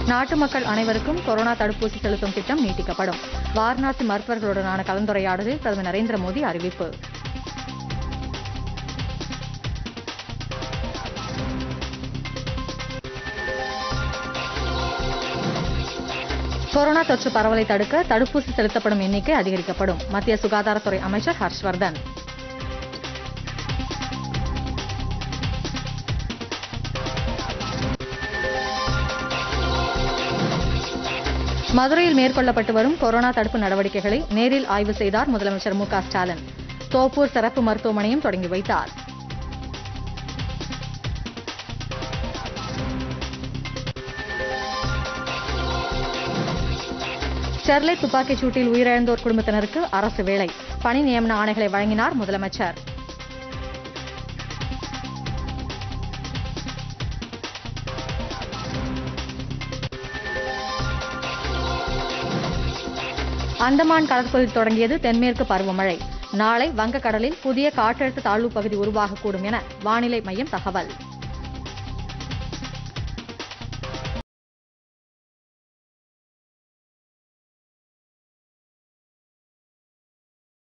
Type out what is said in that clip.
நாட்டு மக்கள் அனைவருக்கும் கொரோனா தடுப்பூசி செலுத்தும் திட்டம் நீட்டிக்கப்படும் வாரணாசி மருத்துவர்களுடனான கலந்துரையாடலில் பிரதமர் நரேந்திர மோடி அறிவிப்பு கொரோனா தொற்று பரவலை தடுக்க தடுப்பூசி செலுத்தப்படும் எண்ணிக்கை அதிகரிக்கப்படும் மத்திய சுகாதாரத்துறை அமைச்சர் ஹர்ஷ்வர்தன் மதுரையில் மேற்கொள்ளப்பட்டு வரும் கொரோனா தடுப்பு நடவடிக்கைகளை நேரில் ஆய்வு செய்தார் முதலமைச்சர் மு க ஸ்டாலின் தோப்பூர் சிறப்பு மருத்துவமனையும் தொடங்கி வைத்தார் ஸ்டெர்லைட் துப்பாக்கிச் சூட்டில் உயிரிழந்தோர் குடும்பத்தினருக்கு அரசு வேலை பணி நியமன ஆணைகளை வழங்கினார் முதலமைச்சர் அந்தமான் கடற்பகுதியில் தொடங்கியது தென்மேற்கு பருவமழை நாளை வங்கக்கடலில் புதிய காற்றழுத்த தாழ்வு பகுதி உருவாகக்கூடும் என வானிலை மையம் தகவல்